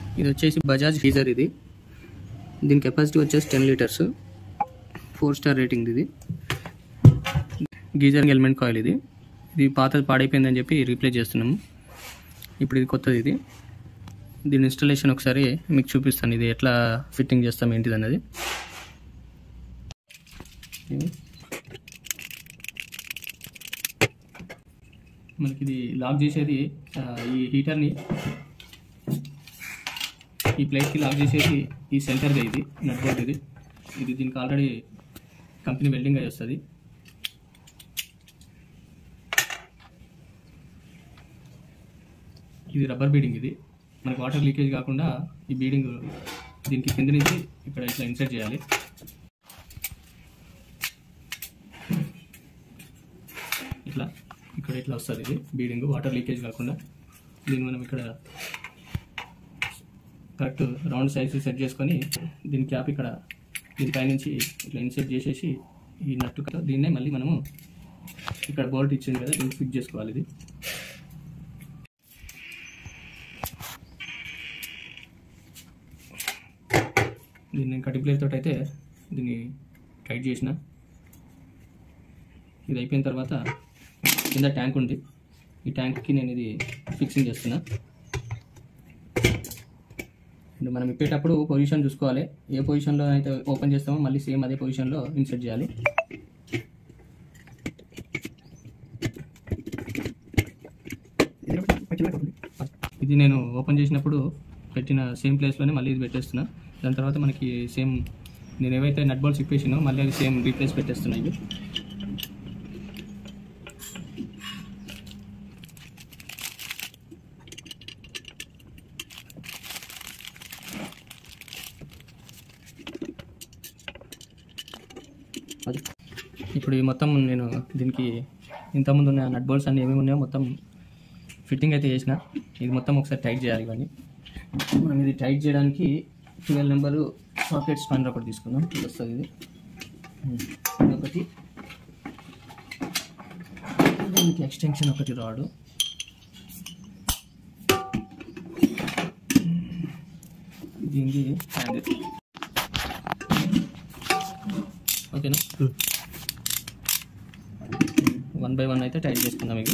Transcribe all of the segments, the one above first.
ఇది వచ్చేసి బజాజ్ గీజర్ ఇది దీని కెపాసిటీ వచ్చేసి ten litres four star rating ఇది గీజర్ ఎలిమెంట్ కాయిల్ ఇది ఇది పాతది పాడైపోయిందని చెప్పి రీప్లేస్ చేస్తున్నాము ఇప్పుడు ఇది కొత్తది ఇది దీని ఇన్స్టాలేషన్ ఒకసారి మీకు చూపిస్తాను ఇది ఎట్లా ఫిట్టింగ్ చేస్తాం ఏంటిది అన్నది మనకి ఇది లాక్ చేసేది ఆ, ఈ హీటర్ని ఈ ప్లేట్కి లాక్ చేసేది ఈ సెంటర్గా ఇది నట్ బోల్ట్ ఇది ఇది దీనికి ఆల్రెడీ కంపెనీ వెల్డింగ్ అయి వస్తుంది ఇది రబ్బర్ బీడింగ్ ఇది మనకి వాటర్ లీకేజ్ కాకుండా ఈ బీడింగ్ దీనికి కింద నుంచి ఇక్కడ ఇట్లా ఇన్సర్ట్ చేయాలి ఇట్లా ఇక్కడ ఇట్లా వస్తుంది ఇది బీడింగ్ వాటర్ లీకేజ్ కాకుండా దీన్ని మనం ఇక్కడ కరెక్ట్ రౌండ్ సైజ్ సెట్ చేసుకొని దీని క్యాప్ ఇక్కడ దీని పైనుంచి ఇట్లా ఇన్సర్ట్ చేసేసి ఈ నట్టు కదా దీన్నే మళ్ళీ మనము ఇక్కడ బోల్ట్ ఇచ్చింది కదా దీన్ని ఫిట్ చేసుకోవాలి ఇది దీన్ని కటింగ్ ప్లేట్ తోటి అయితే దీన్ని టైట్ చేసిన ఇది అయిపోయిన తర్వాత కింద ట్యాంక్ ఉంది ఈ ట్యాంక్కి నేను ఇది ఫిక్సింగ్ చేస్తున్నా అండ్ మనం ఇప్పేటప్పుడు పొజిషన్ చూసుకోవాలి ఏ పొజిషన్లో అయితే ఓపెన్ చేస్తామో మళ్ళీ సేమ్ అదే పొజిషన్లో ఇన్సర్ట్ చేయాలి ఇది నేను ఓపెన్ చేసినప్పుడు పెట్టిన సేమ్ ప్లేస్లోనే మళ్ళీ ఇది పెట్టేస్తున్నా దాని తర్వాత మనకి సేమ్ నేను ఏవైతే నట్ బాల్స్ ఇప్పేసినో మళ్ళీ అది సేమ్ రీప్లేస్ పెట్టేస్తున్నా ఇవి అది ఇప్పుడు ఈ మొత్తం నేను దీనికి ఇంతకుముందు ఉన్న నట్ బోల్ట్స్ అన్ని ఏమేమి ఉన్నాయో మొత్తం ఫిట్టింగ్ అయితే చేసిన ఇది మొత్తం ఒకసారి టైట్ చేయాలి ఇవన్నీ మనం ఇది టైట్ చేయడానికి ట్వెల్వ్ నెంబరు సాకెట్ స్పానర్ ఒకటి తీసుకుందాం ఇది వస్తుంది ఇది ఉమ్, ఇది ఒకటి దీనికి ఎక్స్టెన్షన్ ఒకటి రాడు దీనికి హ్యాండిల్ ఓకేనా వన్ బై వన్ అయితే టైట్ చేసుకుందాం ఇవి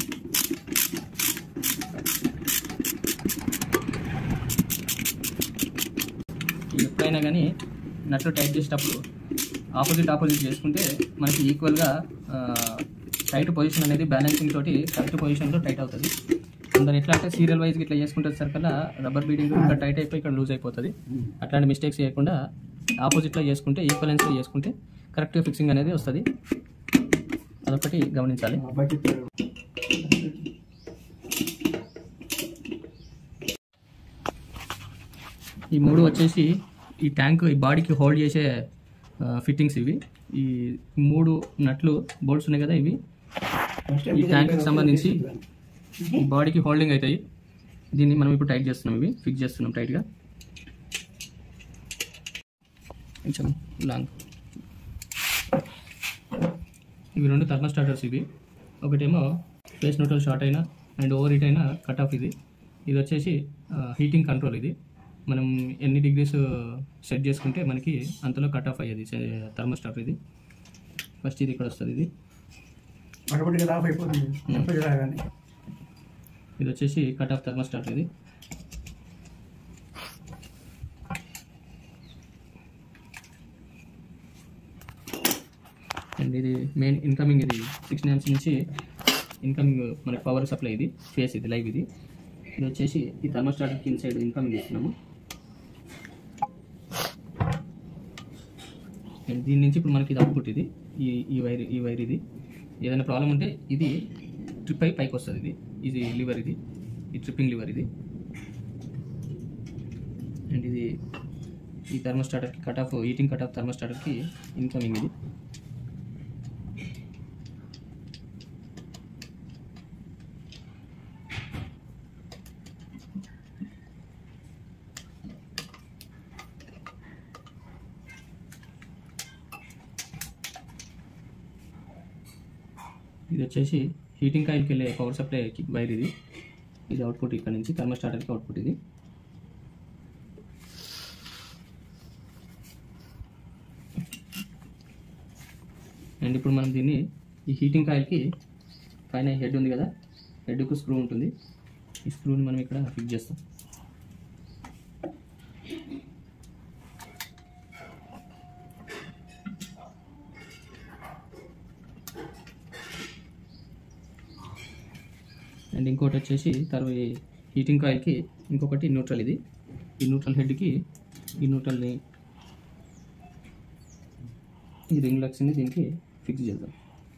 ఎప్పుడైనా కానీ నట్లు టైట్ చేసేటప్పుడు ఆపోజిట్ ఆపోజిట్ చేసుకుంటే మనకి ఈక్వల్గా టైట్ పొజిషన్ అనేది బ్యాలెన్సింగ్ తోటి కరెక్ట్ పొజిషన్లో టైట్ అవుతుంది దాన్ని ఎట్లా అంటే సీరియల్ వైజ్గా ఇట్లా చేసుకుంటే సరికల్లా రబ్బర్ బీడింగ్ ఇక్కడ టైట్ అయిపోయి ఇక్కడ లూజ్ అయిపోతుంది అట్లాంటి మిస్టేక్స్ చేయకుండా ఆపోజిట్లో చేసుకుంటే ఈక్వలెన్స్లో చేసుకుంటే కరెక్ట్గా ఫిక్సింగ్ అనేది వస్తుంది అదొకటి గమనించాలి ఈ మూడు వచ్చేసి ఈ ట్యాంక్ ఈ బాడీకి హోల్డ్ చేసే ఫిట్టింగ్స్ ఇవి ఈ మూడు నట్లు బోల్ట్స్ ఉన్నాయి కదా ఇవి ఈ ట్యాంక్కి సంబంధించి ఈ బాడీకి హోల్డింగ్ అవుతాయి దీన్ని మనం ఇప్పుడు టైట్ చేస్తున్నాం ఇవి ఫిక్స్ చేస్తున్నాం టైట్గా కొంచెం లాంగ్ ఇవి రెండు థర్మల్ స్టార్టర్స్ ఇవి ఒకటేమో ఫేస్ న్యూట్రల్ షార్ట్ అయినా అండ్ ఓవర్ హీట్ అయినా కట్ ఆఫ్ ఇది ఇది వచ్చేసి హీటింగ్ కంట్రోల్ ఇది మనం ఎన్ని డిగ్రీస్ సెట్ చేసుకుంటే మనకి అంతలో కట్ ఆఫ్ అయ్యేది థర్మల్ స్టార్టర్ ఇది ఫస్ట్ ఇది ఇక్కడ వస్తుంది ఇది ఆటోమేటిక్గా ఆఫ్ అయిపోతుంది టెంపరేచర్ రాగానే ఇది వచ్చేసి కట్ ఆఫ్ థర్మల్ స్టార్టర్ ఇది అండ్ ఇది మెయిన్ ఇన్కమింగ్ ఇది సిక్స్ నైన్స్ నుంచి ఇన్కమింగ్ మనకి పవర్ సప్లై ఇది ఫేస్ ఇది లైవ్ ఇది ఇది వచ్చేసి ఈ థర్మల్ స్టార్టర్ ఇన్సైడ్ ఇన్కమింగ్ ఇస్తున్నాము అండ్ దీని నుంచి ఇప్పుడు మనకి ఇది అవుట్పుట్ ఇది ఈ ఈ వైర్ ఈ వైర్ ఇది ఏదైనా ప్రాబ్లం ఉంటే ఇది ట్రిప్ అయి పైకి వస్తుంది ఇది ఇది లివర్ ఇది ఈ ట్రిప్పింగ్ లివర్ ఇది అండ్ ఇది ఈ థర్మోస్టాటర్కి cut off heating cut off థర్మోస్టాటర్కి ఇన్కమింగ్ ఇది ఇది వచ్చేసి హీటింగ్ కాయిల్కి వెళ్ళే పవర్ సప్లై వైర్ ఇది ఇది అవుట్పుట్ ఇక్కడ నుంచి థర్మోస్టాటర్కి అవుట్పుట్ ఇది అండ్ ఇప్పుడు మనం దీన్ని ఈ హీటింగ్ కాయిల్కి పైన హెడ్ ఉంది కదా హెడ్కు స్క్రూ ఉంటుంది ఈ స్క్రూని మనం ఇక్కడ ఫిక్స్ చేస్తాం అండ్ ఇంకోటి వచ్చేసి తర్వాత హీటింగ్ కాయిల్కి ఇంకొకటి న్యూట్రల్ ఇది ఈ న్యూట్రల్ హెడ్కి ఈ న్యూట్రల్ని ఈ రింగ్ లక్స్ని దీనికి ఫిక్స్ చేద్దాం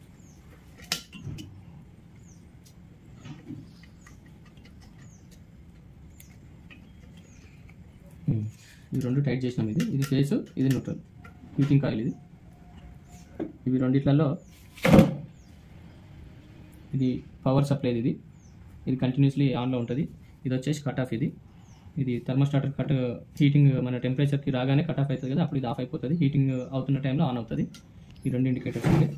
ఉమ్, ఇవి రెండు టైట్ చేసినాం ఇది ఇది ఫేస్ ఇది న్యూట్రల్ హీటింగ్ కాయిల్ ఇది ఇవి రెండిట్లలో ఇది పవర్ సప్లై ఇది ఇది కంటిన్యూస్లీ ఆన్లో ఉంటుంది ఇది వచ్చేసి కట్ ఆఫ్ ఇది ఇది థర్మోస్టాటర్ కట్ హీటింగ్ మన టెంపరేచర్కి రాగానే కట్ ఆఫ్ అవుతుంది కదా అప్పుడు ఇది ఆఫ్ అయిపోతుంది హీటింగ్ అవుతున్న టైంలో ఆన్ అవుతుంది ఈ రెండు ఇండికేటర్స్ ఉంటాయి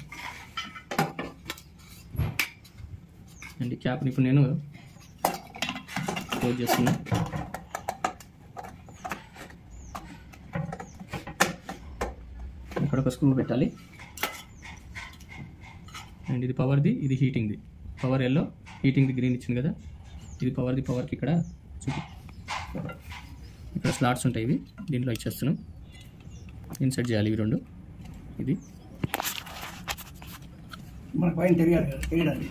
అండ్ ఈ క్యాప్ని ఇప్పుడు నేను క్లోజ్ చేస్తున్నా ఇక్కడ ఒక స్క్రూ పెట్టాలి అండ్ ఇది పవర్ది ఇది హీటింగ్ది పవర్ ఎల్లో హీటింగ్ది గ్రీన్ ఇచ్చింది కదా ఇది పవర్ది పవర్కి ఇక్కడ చూపి ఇక్కడ స్లాట్స్ ఉంటాయి ఇవి దీంట్లో ఇచ్చేస్తున్నాం ఇన్సర్ట్ చేయాలి ఇవి రెండు ఇది మనకు పైన తెలియాలి కదా తెలియడానికి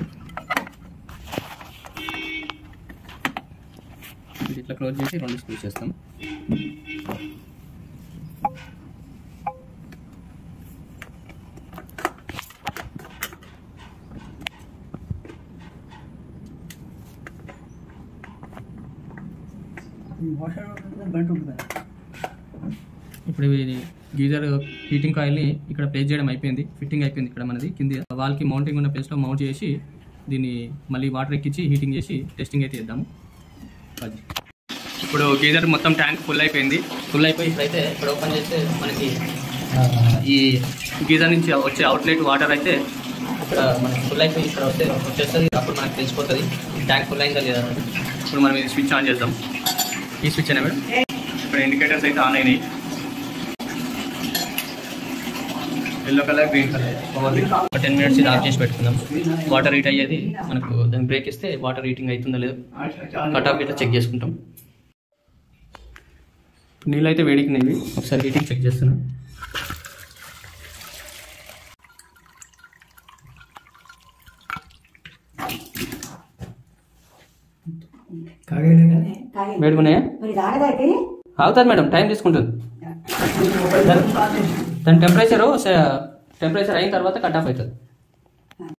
ఇది ఇట్లా క్లోజ్ చేసి రెండు స్క్రూస్ చేస్తాం ఈ వాషర్ గంట ఉంటుంది ఇప్పుడు ఇది గీజర్ హీటింగ్ కాయిల్ని ఇక్కడ ప్లేస్ చేయడం అయిపోయింది ఫిట్టింగ్ అయిపోయింది ఇక్కడ మనది కింది వాల్కి మౌంటింగ్ ఉన్న ప్లేస్లో మౌంట్ చేసి దీన్ని మళ్ళీ వాటర్ ఎక్కించి హీటింగ్ చేసి టెస్టింగ్ అయితే ఇద్దాము అది ఇప్పుడు గీజర్ మొత్తం ట్యాంక్ ఫుల్ అయిపోయింది ఫుల్ అయిపోయి ఇప్పుడైతే ఇక్కడ ఓపెన్ చేస్తే మనకి ఆ, ఈ గీజర్ నుంచి వచ్చే అవుట్లెట్ వాటర్ అయితే ఇక్కడ మనకి ఫుల్ అయిపోయి ఇక్కడ వస్తే వచ్చేస్తుంది అప్పుడు మనకి తెలిసిపోతుంది ట్యాంక్ ఫుల్ అయిందా లేదా అనేది. ఇప్పుడు మనం ఇది స్విచ్ ఆన్ చేద్దాం ఈ స్విచ్ అయినా మేడం ఇప్పుడు ఇండికేటర్స్ అయితే ఆన్ అయినాయి ఎల్లో కలర్ గ్రీన్ కలర్ ఒక టెన్ మినిట్స్ ఇది ఆఫ్ చేసి పెట్టుకుందాం వాటర్ హీట్ అయ్యేది మనకు దాన్ని బ్రేక్ ఇస్తే వాటర్ హీటింగ్ అవుతుందో లేదో కట్ ఆఫ్ ఇట్లా చెక్ చేసుకుంటాం నీళ్ళు అయితే వేడికినాయి ఒకసారి హీటింగ్ చెక్ చేస్తున్నాం కాగేలే కానీ వేడుకున్నాయా మరి తాగదాకి అవుతుంది మేడం టైం తీసుకుంటుంది దాని టెంపరేచర్ టెంపరేచర్ అయిన తర్వాత కట్ ఆఫ్ అవుతుంది